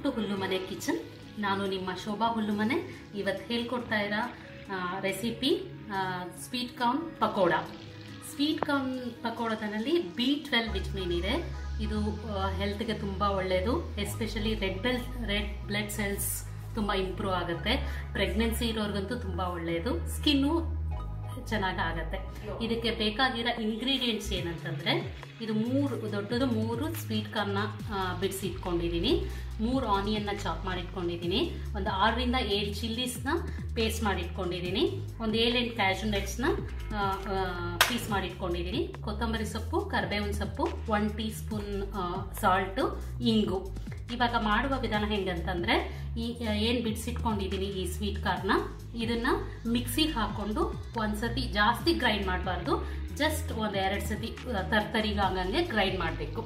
to ಹುಲ್ಲುಮನೆ kitchen ನಾನು ನಿಮ್ಮ ಶೋಭಾ ಹುಲ್ಲುಮನೆ ಇವತ್ತು ಹೇಳ್ಕೊಡ್ತಾ ಇರೋ recipe sweet corn pakoda sweet corn ಪಕೋಡದಲ್ಲಿ ಬಿ ಟ್ವೆಲ್ ವಿಟಮಿನ್ ಇದೆ ಇದು ಹೆಲ್ತ್ಗೆ ತುಂಬ ಒಳ್ಳೆಯದು especially red bell red blood cells ತುಂಬ ಇಂಪ್ರೂವ್ ಆಗುತ್ತೆ ಪ್ರೆಗ್ನೆನ್ಸಿ ಇರೋರ್ಗಂತೂ ತುಂಬ ಒಳ್ಳೆಯದು ಸ್ಕಿನ್ನು ಚೆನ್ನಾಗಿ ಆಗತ್ತೆ ಇದಕ್ಕೆ ಬೇಕಾಗಿರೋ ಇಂಗ್ರೀಡಿಯೆಂಟ್ಸ್ ಏನಂತಂದರೆ ಇದು ಮೂರು ದೊಡ್ಡದು ಮೂರು ಸ್ವೀಟ್ ಕಾರ್ನ ಬಿಡಿಸಿ ಇಟ್ಕೊಂಡಿದ್ದೀನಿ ಮೂರು ಆನಿಯನ್ನ ಚಾಪ್ ಮಾಡಿಟ್ಕೊಂಡಿದ್ದೀನಿ ಒಂದು ಆರರಿಂದ ಏಳು ಚಿಲ್ಲೀಸ್ನ ಪೇಸ್ಟ್ ಮಾಡಿಟ್ಕೊಂಡಿದ್ದೀನಿ ಒಂದು ಏಳೆಂಟು ಕ್ಯಾಶು ನಟ್ಸ್ನ ಪೀಸ್ ಮಾಡಿಟ್ಕೊಂಡಿದ್ದೀನಿ ಕೊತ್ತಂಬರಿ ಸೊಪ್ಪು ಕರಿಬೇವಿನ ಸೊಪ್ಪು ಒನ್ ಟೀ ಸ್ಪೂನ್ ಸಾಲ್ಟು ಇಂಗು ಇವಾಗ ಮಾಡುವ ವಿಧಾನ ಹೆಂಗಂತಂದರೆ ಈ ಏನು ಬಿಡಿಸಿಟ್ಕೊಂಡಿದ್ದೀನಿ ಈ ಸ್ವೀಟ್ ಕಾರ್ನ ಇದನ್ನು ಮಿಕ್ಸಿಗೆ ಹಾಕ್ಕೊಂಡು ಒಂದ್ಸತಿ ಜಾಸ್ತಿ ಗ್ರೈಂಡ್ ಮಾಡಬಾರ್ದು ಜಸ್ಟ್ ಒಂದು ಎರಡು ಸತಿ ತರ್ತರಿಗಾಗಂಗೆ ಗ್ರೈಂಡ್ ಮಾಡಬೇಕು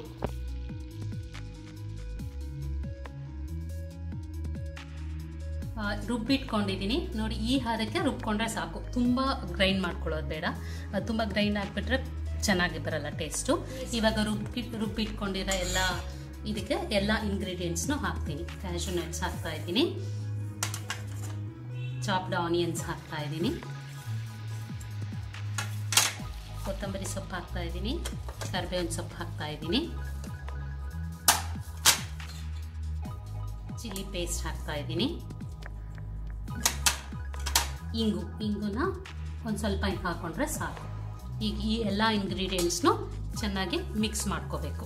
ರುಬ್ಬಿಟ್ಕೊಂಡಿದ್ದೀನಿ ನೋಡಿ ಈ ಹದಕ್ಕೆ ರುಬ್ಕೊಂಡ್ರೆ ಸಾಕು ತುಂಬ ಗ್ರೈಂಡ್ ಮಾಡ್ಕೊಳ್ಳೋದು ಬೇಡ ತುಂಬ ಗ್ರೈಂಡ್ ಆಗಿಬಿಟ್ರೆ ಚೆನ್ನಾಗಿ ಬರಲ್ಲ ಟೇಸ್ಟು ಇವಾಗ ರುಬ್ಬಿ ರುಬ್ಬಿಟ್ಕೊಂಡಿರೋ ಎಲ್ಲ ಇದಕ್ಕೆ ಎಲ್ಲ ಇಂಗ್ರೀಡಿಯೆಂಟ್ಸ್ನು ಹಾಕ್ತೀನಿ ಕ್ಯಾಶು ನಟ್ಸ್ ಹಾಕ್ತಾ ಇದ್ದೀನಿ ಚಾಪ್ಡ್ ಆನಿಯನ್ಸ್ ಹಾಕ್ತಾ ಇದ್ದೀನಿ ಕೊತ್ತಂಬರಿ ಸೊಪ್ಪು ಹಾಕ್ತಾ ಇದ್ದೀನಿ ಕರಿಬೇವಿನ ಸೊಪ್ಪು ಹಾಕ್ತಾ ಇದ್ದೀನಿ ಚಿಲ್ಲಿ ಪೇಸ್ಟ್ ಹಾಕ್ತಾ ಇದ್ದೀನಿ ಇಂಗು ಇಂಗುನ ಒಂದು ಸ್ವಲ್ಪ ಹಿಂಗೆ ಹಾಕ್ಕೊಂಡ್ರೆ ಸಾಕು ಈಗ ಈ ಎಲ್ಲ ಇಂಗ್ರೀಡಿಯೆಂಟ್ಸ್ನು ಚೆನ್ನಾಗಿ ಮಿಕ್ಸ್ ಮಾಡ್ಕೋಬೇಕು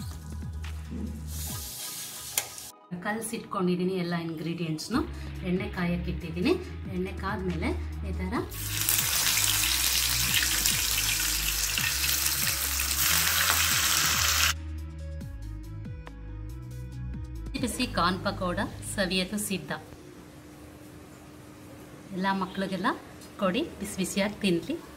ಕಲಸಿಟ್ಕೊಂಡಿದ್ದೀನಿ ಎಲ್ಲ ಇಂಗ್ರೀಡಿಯೆಂಟ್ಸ್ನು ಎಣ್ಣೆ ಕಾಯಕ್ಕೆ ಇಟ್ಟಿದ್ದೀನಿ ಎಣ್ಣೆ ಕಾದ್ಮೇಲೆ ಈ ಥರ ಬಿಸಿ ಕಾರ್ನ್ ಪಕೋಡ ಸವಿಯೋದು ಸಿದ್ಧ ಎಲ್ಲ ಮಕ್ಕಳಿಗೆಲ್ಲ ಕೊಡಿ ಬಿಸಿ ಬಿಸಿಯಾಗಿ ತಿನ್ನಲಿ